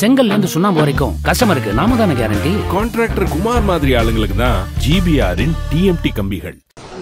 செங்கல்ல இருந்து சுண்ணாம்பு வரைக்கும் கஸ்டமருக்கு நாம தானே கேரண்டி கான்ட்ராக்டர் குமார் மாதிரி ஆளுங்களுக்கு தான் ஜிபிஆரின் டிஎம்டி கம்பிகள்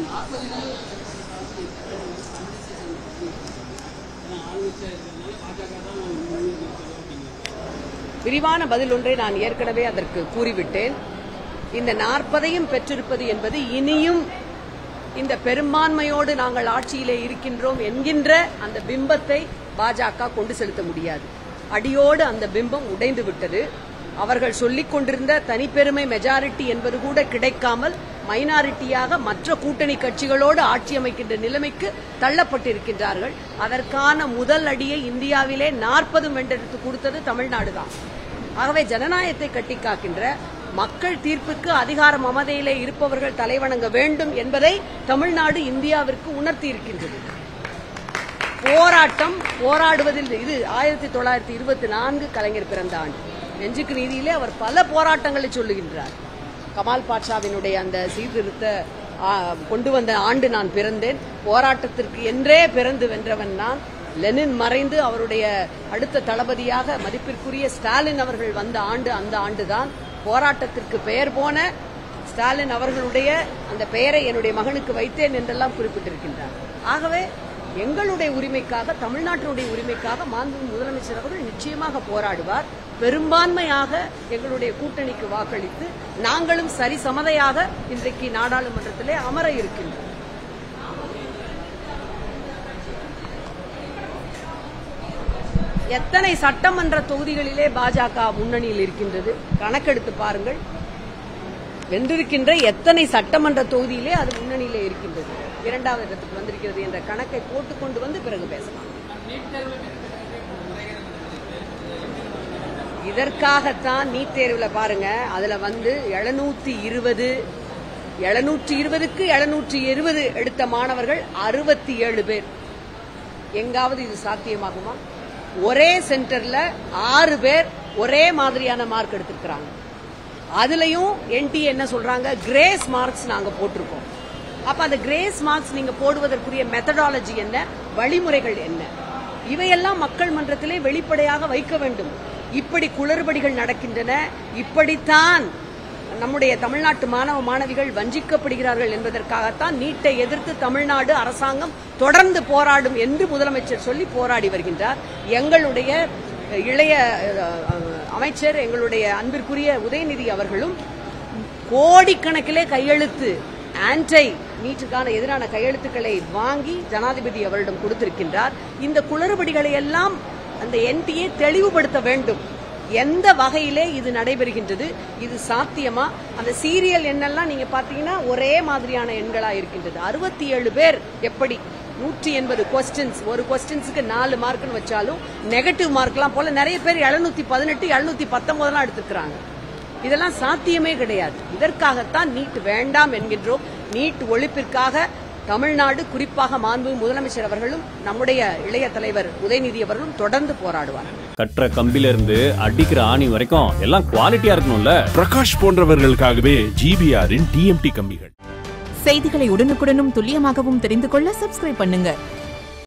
விரிவான பதில் ஒன்றை நான் ஏற்கனவே அதற்கு கூறிவிட்டேன் இந்த நாற்பதையும் பெற்றிருப்பது என்பது இனியும் இந்த பெரும்பான்மையோடு நாங்கள் ஆட்சியிலே இருக்கின்றோம் என்கின்ற அந்த பிம்பத்தை பாஜக கொண்டு செலுத்த முடியாது அடியோடு அந்த பிம்பம் உடைந்து விட்டது அவர்கள் சொல்லிக் கொண்டிருந்த தனிப்பெருமை மெஜாரிட்டி என்பது கூட கிடைக்காமல் மைனாரிட்டியாக மற்ற கூட்டணி கட்சிகளோடு ஆட்சி அமைக்கின்ற நிலைமைக்கு தள்ளப்பட்டிருக்கின்றார்கள் அதற்கான முதல் அடியை இந்தியாவிலே நாற்பதும் வென்றெடுத்து கொடுத்தது தமிழ்நாடு தான் ஆகவே ஜனநாயகத்தை கட்டி காக்கின்ற மக்கள் தீர்ப்புக்கு அதிகார மமதையிலே இருப்பவர்கள் தலைவணங்க வேண்டும் என்பதை தமிழ்நாடு இந்தியாவிற்கு உணர்த்தி இருக்கின்றது போராட்டம் போராடுவதில் இது ஆயிரத்தி தொள்ளாயிரத்தி இருபத்தி நான்கு கலைஞர் பிறந்த ஆண்டு நெஞ்சுக்கு நீதியிலே அவர் பல போராட்டங்களை சொல்லுகின்றார் கமால் பாட்ஷாவினுடைய அந்த சீர்திருத்த ஆ, கொண்டு வந்த ஆண்டு நான் பிறந்தேன் போராட்டத்திற்கு என்றே பிறந்து வென்றவன் நான் லெனின் மறைந்து அவருடைய அடுத்த தளபதியாக மதிப்பிற்குரிய ஸ்டாலின் அவர்கள் வந்த ஆண்டு அந்த ஆண்டுதான் போராட்டத்திற்கு பெயர் போன ஸ்டாலின் அவர்களுடைய அந்த பெயரை என்னுடைய மகனுக்கு வைத்தேன் என்றெல்லாம் குறிப்பிட்டிருக்கின்றார் ஆகவே எங்களுடைய உரிமைக்காக தமிழ்நாட்டினுடைய உரிமைக்காக மாண்பு முதலமைச்சர் அவர்கள் நிச்சயமாக போராடுவார் பெரும்பான்மையாக எங்களுடைய கூட்டணிக்கு வாக்களித்து நாங்களும் சரிசமதையாக இன்றைக்கு நாடாளுமன்றத்திலே அமர இருக்கின்றோம் எத்தனை சட்டமன்ற தொகுதிகளிலே பாஜக முன்னணியில் இருக்கின்றது கணக்கெடுத்து பாருங்கள் வென்றிருக்கின்ற எத்தனை சட்டமன்ற தொகுதியிலே அது முன்னணியிலே இருக்கின்றது இரண்டாவது இடத்துக்கு வந்திருக்கிறது என்ற கணக்கை போட்டுக்கொண்டு வந்து பிறகு பேசலாம் இதற்காகத்தான் நீட் தேர்வுல பாருங்க அதுல வந்து எழுநூத்தி இருபது எழுநூற்றி இருபதுக்கு எழுநூற்றி இருபது எடுத்த மாணவர்கள் அறுபத்தி ஏழு பேர் எங்காவது இது சாத்தியமாகுமா ஒரே சென்டர்ல ஆறு பேர் ஒரே மாதிரியான மார்க் எடுத்திருக்கிறாங்க அதுலயும் என்டி என்ன சொல்றாங்க கிரேஸ் மார்க்ஸ் நாங்க போட்டிருக்கோம் அப்ப அந்த கிரேஸ் மார்க்ஸ் நீங்க போடுவதற்குரிய மெத்தடாலஜி என்ன வழிமுறைகள் என்ன இவையெல்லாம் மக்கள் மன்றத்திலே வெளிப்படையாக வைக்க வேண்டும் இப்படி குளறுபடிகள் நடக்கின்றன இப்படித்தான் நம்முடைய தமிழ்நாட்டு மாணவ மாணவிகள் வஞ்சிக்கப்படுகிறார்கள் என்பதற்காகத்தான் நீட்டை எதிர்த்து தமிழ்நாடு அரசாங்கம் தொடர்ந்து போராடும் என்று முதலமைச்சர் சொல்லி போராடி வருகின்றார் எங்களுடைய இளைய அஹ், அமைச்சர் எங்களுடைய அன்பிற்குரிய உதயநிதி அவர்களும் கோடிக்கணக்கிலே கையெழுத்து ஆன்டை நீட்டுக்கான எதிரான கையெழுத்துக்களை வாங்கி ஜனாதிபதி அவரிடம் கொடுத்திருக்கின்றார் இந்த குளறுபடிகளை எல்லாம் அந்த என்டிஏ தெளிவுபடுத்த வேண்டும் எந்த வகையிலே இது நடைபெறுகின்றது இது சாத்தியமா அந்த சீரியல் எண்ணெல்லாம் நீங்க பாத்தீங்கன்னா ஒரே மாதிரியான எண்களா இருக்கின்றது அறுபத்தி ஏழு பேர் எப்படி நூற்றி எண்பது கொஸ்டின்ஸ் ஒரு கொஸ்டின்ஸுக்கு நாலு மார்க்னு வச்சாலும் நெகட்டிவ் மார்க்லாம் போல நிறைய பேர் எழுநூத்தி பதினெட்டு எழுநூத்தி பத்தொன்பதுலாம் எடுத்துக்கிறாங்க இதெல்லாம் சாத்தியமே கிடையாது இதற்காகத்தான் நீட் வேண்டாம் என்கின்றோம் நீட் ஒழிப்பிற்காக தமிழ்நாடு குறிப்பாக மாண்பு முதலமைச்சர் அவர்களும் நம்முடைய இளைய தலைவர் உதயநிதி அவர்களும் தொடர்ந்து போராடுவார் கட்டுற கம்பில இருந்து அடிக்கிற ஆணி வரைக்கும் எல்லாம் குவாலிட்டியா இருக்கணும்ல பிரகாஷ் போன்றவர்களுக்காகவே ஜிபிஆரின் டிஎம்டி கம்பிகள் செய்திகளை உடனுக்குடனும் துல்லியமாகவும் தெரிந்து கொள்ள சப்ஸ்கிரைப் பண்ணுங்க